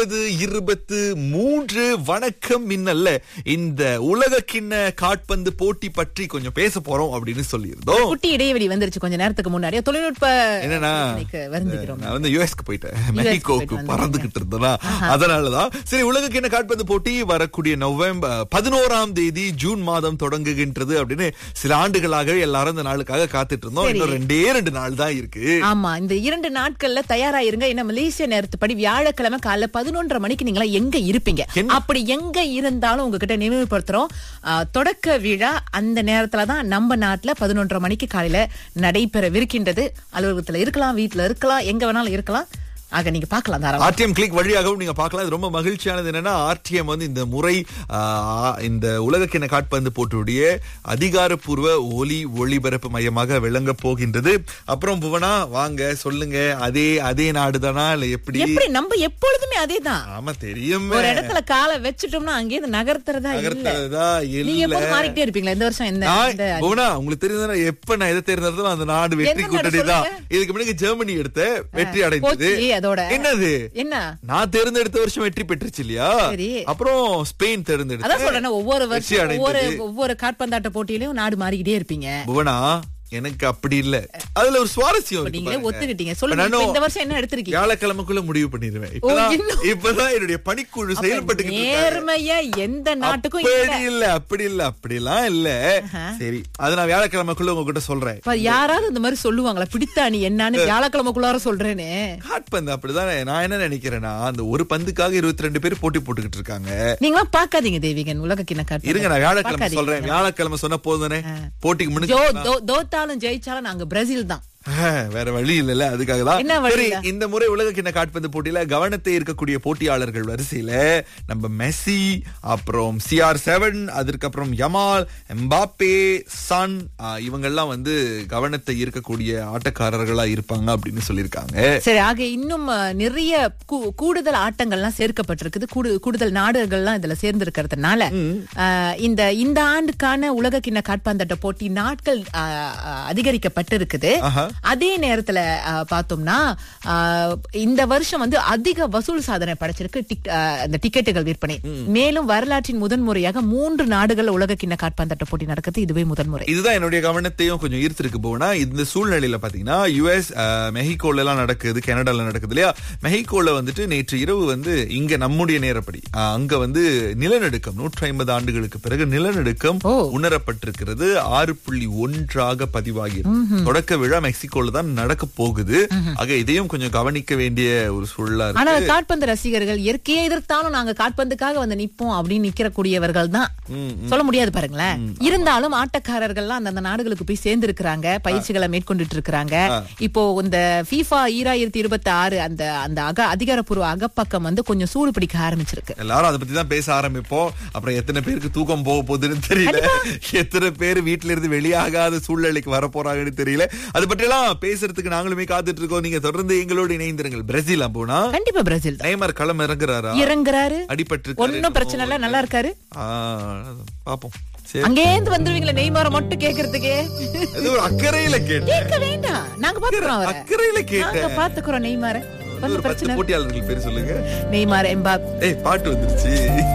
இருபது இருபத்து மூன்று வணக்கம் மின்னல்ல இந்த உலக கிண்ண காட்பந்து போட்டி பற்றி கொஞ்சம் பேச போறோம் அப்படின்னு சொல்லியிருந்தோம் குட்டி இடைவெளி வந்துருச்சு கொஞ்ச நேரத்துக்கு முன்னாடி தொழில்நுட்ப என்னன்னா பிரச்சனைக்கு வருந்துகிறோம் நான் வந்து யுஎஸ்க்கு போயிட்டேன் மெக்சிகோவுக்கு போயிட்டு பறந்துகிட்டு இருந்தேனா அதனாலதான் சரி உலக கிண்ண காட்பந்து போட்டி வரக்கூடிய நவம்பர் பதினோராம் தேதி ஜூன் மாதம் தொடங்குகின்றது அப்படின்னு சில ஆண்டுகளாகவே எல்லாரும் இந்த நாளுக்காக காத்துட்டு இருந்தோம் சரி. இன்னும் ரெண்டே ரெண்டு நாள் தான் இருக்கு ஆமா இந்த இரண்டு நாட்கள்ல தயாராயிருங்க என்ன மலேசிய நேரத்துப்படி வியாழக்கிழமை காலைல பதினொன்றரை மணிக்கு நீங்களா எங்க இருப்பீங்க என்ன? அப்படி எங்க இருந்தாலும் உங்ககிட்ட நினைவுபடுத்துறோம் ஆ, தொடக்க விழா அந்த நேரத்துல தான் நம்ம நாட்டுல பதினொன்றரை மணிக்கு காலையில நடைபெறவிருக்கின்றது அலுவலகத்துல இருக்கலாம் வீட்டுல இருக்கலாம் எங்க வேணாலும் இருக்கலாம் ஆக நீங்க பார்க்கலாம் தாராளமா ஆர்டிஎம் கிளிக் வழியாகவும் நீங்க பார்க்கலாம் இது ரொம்ப மகிழ்ச்சியானது என்னன்னா ஆர்டிஎம் வந்து இந்த முறை ஆ, இந்த உலகக்கிண காட்பந்து போட்டியுடைய அதிகாரப்பூர்வ ஒலி ஒளிபரப்பு மையமாக விளங்க போகின்றது அப்புறம் புவனா வாங்க சொல்லுங்க அதே அதே நாடுதானா இல்ல எப்படி எப்படி நம்ம எப்பொழுதுமே அதேதான் ஆமா தெரியும் ஒரு இடத்துல காலை வச்சுட்டோம்னா அங்கேயிருந்து நகர்த்துறதா இல்ல நகர்த்ததா நீங்க இல்ல எப்போதும் மாறிக்கிட்டே இருப்பீங்களா இந்த வருஷம் என்ன நான் இந்த புவனா உங்களுக்கு தெரியுதுன்னா எப்ப நான் எதை தேர்ந்தெடுத்தாலும் அந்த நாடு வெற்றி எந்த நாடு கூட்டணி தான் சொல்லுங்க? இதுக்கு முன்னாடி ஜெர்மனி எடுத்த வெற்றி அடைந்தது போச்சு அதோட என்னது என்ன நான் தேர்ந்தெடுத்த வருஷம் வெற்றி பெற்றுச்சு இல்லையா சரி. அப்புறம் ஸ்பெயின் தேர்ந்தெடுத்து அதான் சொல்றேன் ஒவ்வொரு வெற்றி வருஷம் ஒவ்வொரு அடைந்தது ஒவ்வொரு காட்பந்தாட்ட போட்டியிலயும் நாடு மாறிக்கிட்டே இருப்பீங்க புவனா எனக்கு அப்படி இல்ல அதுல ஒரு சுவாரஸ்யம் இருக்கு நீங்களே பாருங்க. ஒத்துக்கிட்டீங்க சொல்லுங்க இப்ப இப்ப நானும் இந்த வருஷம் என்ன எடுத்திருக்கீங்க வியாழக்கிழமைக்குள்ள முடிவு பண்ணிடுவேன் இப்பதான் இன்னும்? இப்பதான் என்னுடைய பணிக்குழு செயல்பட்டு நேர்மையா எந்த நாட்டுக்கும் அப்படி இல்ல இல்ல அப்படி இல்ல அப்படிலாம் இல்ல சரி அது நான் வியாழக்கிழமைக்குள்ள உங்ககிட்ட சொல்றேன் இப்ப யாராவது இந்த மாதிரி சொல்லுவாங்களா பிடித்தா நீ என்னன்னு வியாழக்கிழமைக்குள்ளார சொல்றேன்னு காட்பந்து அப்படிதான் நான் என்ன நினைக்கிறேன்னா அந்த ஒரு பந்துக்காக இருபத்தி ரெண்டு பேர் போட்டி போட்டுக்கிட்டு இருக்காங்க நீங்களா பாக்காதீங்க தேவிகன் உலக கிண்ண இருங்க நான் வியாழக்கிழமை பாக்காதீங்க. சொல்றேன் வியாழக்கிழமை சொன்ன போதுனே போட்டிக்கு ஜோ முடிஞ்சு தோ- தோத்தாலும் ஜெயிச்சாலும் நாங்க பிரேசில் தான் ஆஹ், வேற வழி இல்லல அதுக்காக தான் என்ன வழி சரி இல்ல? இந்த முறை உலக கிண்ண காட்பந்து போட்டியில கவனத்தை இருக்கக்கூடிய போட்டியாளர்கள் வரிசையில நம்ம மெஸ்ஸி அப்புறம் சிஆர் செவன் அதற்கப்புறம் யமால் எம்பாப்பே சன் இவங்கெல்லாம் வந்து கவனத்தை ஈர்க்கக்கூடிய ஆட்டக்காரர்களா இருப்பாங்க அப்படின்னு சொல்லியிருக்காங்க சரி ஆக இன்னும் அஹ், நிறைய கூ- கூடுதல் ஆட்டங்கள்லாம் சேர்க்கப்பட்டிருக்குது கூடு- கூடுதல் நாடுகள்லாம் இதுல சேர்ந்திருக்கிறதுனால அஹ், இந்த இந்த ஆண்டுக்கான உலக கிண்ண காட்பந்தாட்ட போட்டி நாட்கள் அஹ், அஹ், அதிகரிக்கப்பட்டிருக்குது ஆஹா. அதே நேரத்துல அஹ், பார்த்தோம்னா அஹ், இந்த வருஷம் வந்து அதிக வசூல் சாதனை படைச்சிருக்கு டிக்- அஹ், அந்த டிக்கெட்டுகள் விற்பனை மேலும் வரலாற்றின் முதன் முறையாக மூன்று நாடுகள் உலக கிண்ண காட்பந்தாட்ட போட்டி நடக்குது இதுவே முதன்முறை இதுதான் என்னுடைய கவனத்தையும் கொஞ்சம் ஈர்த்திருக்கு போனா இந்த சூழ்நிலையில பாத்தீங்கன்னா யுஎஸ் மெஹிகோல எல்லாம் நடக்குது கனடால நடக்குது இல்லையா மெஹிகோல வந்துட்டு நேற்று இரவு வந்து இங்க நம்முடைய நேரப்படி அஹ், அங்க வந்து நிலநடுக்கம் நூற்றி ஐம்பது ஆண்டுகளுக்கு பிறகு நிலநடுக்கம் ஓ. உணரப்பட்டிருக்கிறது ஆறு புள்ளி ஒன்றாக பதிவாகி தொடக்க விழா மெக்சிகோல தான் நடக்க போகுது ஆக இதையும் கொஞ்சம் கவனிக்க வேண்டிய ஒரு சூழலா ஆனா இருக்கு காட்பந்து ரசிகர்கள் இயற்கையை எதிர்த்தாலும் நாங்க காட்பந்துக்காக வந்து நிப்போம் அப்படின்னு நிக்கிற கூடியவர்கள் தான் சொல்ல முடியாது பாருங்களேன் இருந்தாலும் ஆட்டக்காரர்கள்லாம் அந்தந்த நாடுகளுக்கு போய் சேர்ந்து இருக்கிறாங்க பயிற்சிகளை மேற்கொண்டுட்டு இருக்கிறாங்க இப்போ இந்த FIFA ஈராயிரத்தி இருபத்தி ஆறு அந்த அந்த அக அதிகாரப்பூர்வ அகப்பக்கம் வந்து கொஞ்சம் சூடு பிடிக்க ஆரம்பிச்சிருக்கு எல்லாரும் அதை பத்தி தான் பேச ஆரம்பிப்போம் அப்புறம் எத்தனை பேருக்கு தூக்கம் போக போகுதுன்னு தெரியல எத்தனை பேர் வீட்ல இருந்து வெளியாகாத சூழ்நிலைக்கு வர போறாங்கன்னு தெரியல அது பற்றி எல்லாம் பேசுறதுக்கு நாங்களுமே காத்துட்டு இருக்கோம் நீங்க தொடர்ந்து எங்களோடு இணைந்திருங்கள் பிரேசில் போனா கண்டிப்பா பிரேசில் தான் நெய்மர் களம் இறங்குறாரா இறங்குறாரு அடிபட்டு ஒன்னும் பிரச்சனை இல்ல நல்லா இருக்காரு பாப்போம் சரி அங்கேருந்து வந்துருவீங்களா நெய்மார மட்டும் கேக்குறதுக்கு அது ஒரு அக்கறையில கேட்டேன் கேட்க வேண்டாம் நாங்க பாத்துக்கிறோம் அவரை அக்கறையில நாங்க கேட்டேன் பாத்துக்கிறோம் நெய்மார ஒரு ஒன்னும் பத்து பிரச்சனை போட்டியாளர்கள் பேர் சொல்லுங்க நெய்மார் எம்பாப் ஏய் பாட்டு வந்துருச்சு